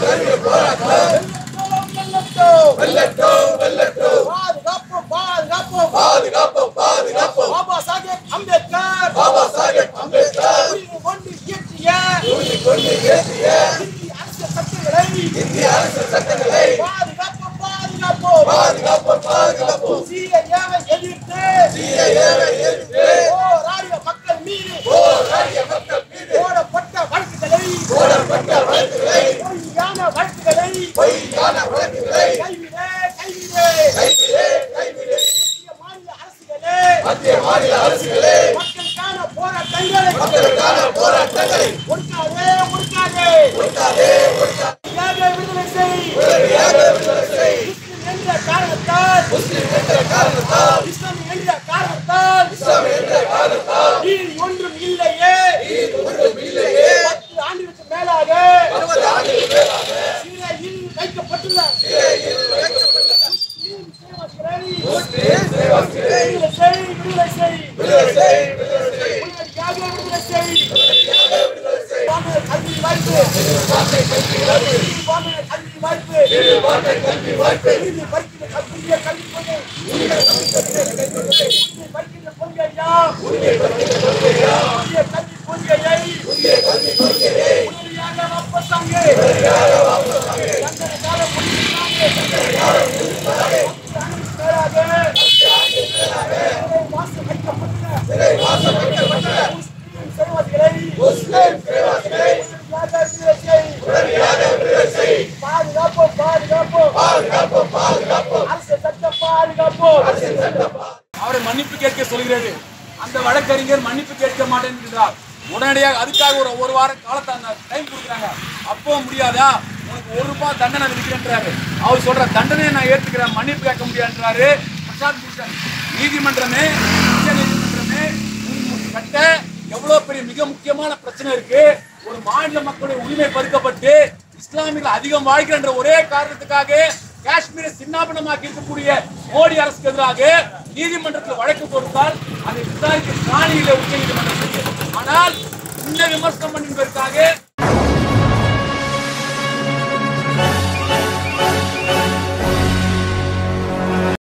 வெல்லட்டும், வெல்லட்டும். பாதுகாப்போம், பாதுகாப்போம். பாபா சாஹேப் அம்பேத்கர் பாபா சாஹேப் அம்பேத்கர் உயிரை கொண்டு இயற்றிய உயிர் கொண்டு ஏற்றிய இந்திய அரசியல் சட்டங்களை இந்திய அரசு சட்டங்களை பாதுகாப்போம் பாதுகாப்போம் பாதுகாப்போம், பாதுகாப்போம். சிஏஏவை எதிர்த்து CAA-வை எதிர்த்து போராடிய மக்கள் மீது போராடிய மக்கள் மீது போடப்பட்ட வழக்குகளை போடப்பட்ட வழக்குகளை பொய்யான வழக்குகளை பொய்யான வழக்குகளை கைவிடு கைவிடு கைவிடு, கைவிடு. மத்திய மாநில அரசுகளே மத்திய மாநில அரசுகளே மக்களுக்கான போராட்டங்களை மக்களுக்கான போராட்டங்களை ஒடுக்காதே ஒடுக்காதே ஒடுக்காதே, ஒடுக்காதே. உடனடியாக விடுதலை செய் உடனடியாக விடுதலை செய். முஸ்லிம் என்ற காரணத்தால் முஸ்லிம் என்ற காரணத்தால் இஸ்லாம் என்ற காரணத்தால் இஸ்லாம் என்ற காரணத்தால் நீதி ஒன்றும் இல்லையே நீதி ஒன்றும் இல்லையே பத்து ஆண்டுகளுக்கு மேலாக பத்து ஆண்டுகள் மேலாக சிறையில் வைக்கப்பட்டுள்ள சிறையில் வைக்கப்பட்ட முஸ்லிம் சேவகரை முஸ்லிம் சேவகரை விடுதலை செய் விடுதலை செய் விடுதலை செய், விடுதலை செய். உடனடியாக விடுதலை செய் உடனடியாக விடுதலை செய். வாங்க கல்வி வாய்ப்பு வார்த்தை கல்வி வாய்ப்பு. வாங்க கல்வி வாய்ப்பு இது வார்த்தை கல்வி வாய்ப்பு. இது பறிக்கிற கல்விய கல்வி கொண்டு இது பறிக்கிற கொள்கையா புதிய கல்வி கொள்கையா, புதிய கல்வி கொள்கையை புதிய கல்வி கொள்கையை உடனடியாக வாபஸாங்க உடனடியாக வாபஸ் வாங்க. தண்டனை காலம் முடிந்தாங்க சிறை வாசம் வைக்கப்பட்ட முஸ்லிம் முஸ்லிம் சேவகரை உடனடியாக விடுதலை செய். பாதுகாப்போம் பாதுகாப்போம் பாதுகாப்போம், பாதுகாப்போம். அரசு சட்டம் பாதுகாப்போம் அரசின் சட்டப்பா. அவரை மன்னிப்பு கேட்க சொல்கிறது அந்த வழக்கறிஞர் மன்னிப்பு கேட்க மாட்டேன் என்கிறார் உடனடியாக அதுக்காக ஒரு ஒரு வாரம் காலத்தை அந்த டைம் கொடுக்குறாங்க அப்போ முடியாதா உனக்கு ஒரு ரூபாய் தண்டனை விதிக்கிறேன்றாரு அவர் சொல்ற தண்டனையை நான் ஏற்றுக்கிறேன் மன்னிப்பு கேட்க முடியாதுன்றாரு பிரசாந்த் பூஷன் நீதிமன்றமே உச்ச நீதிமன்றமே உன் கட்ட எவ்வளவு பெரிய மிக முக்கியமான பிரச்சனை இருக்கு ஒரு மாநில மக்களுடைய உரிமை பறிக்கப்பட்டு இஸ்லாமியர்கள் அதிகம் வாழ்கின்ற ஒரே காரணத்துக்காக காஷ்மீரை சின்னாபின்னமாக்கி இருக்கக்கூடிய மோடி அரசுக்கு எதிராக நீதிமன்றத்தில் வழக்கு கொடுத்தால் அதை விசாரிக்க காணியில உச்ச நீதிமன்றம் செய்யும். ஆனால் இந்த விமர்சனம் பண்ணுவதற்காக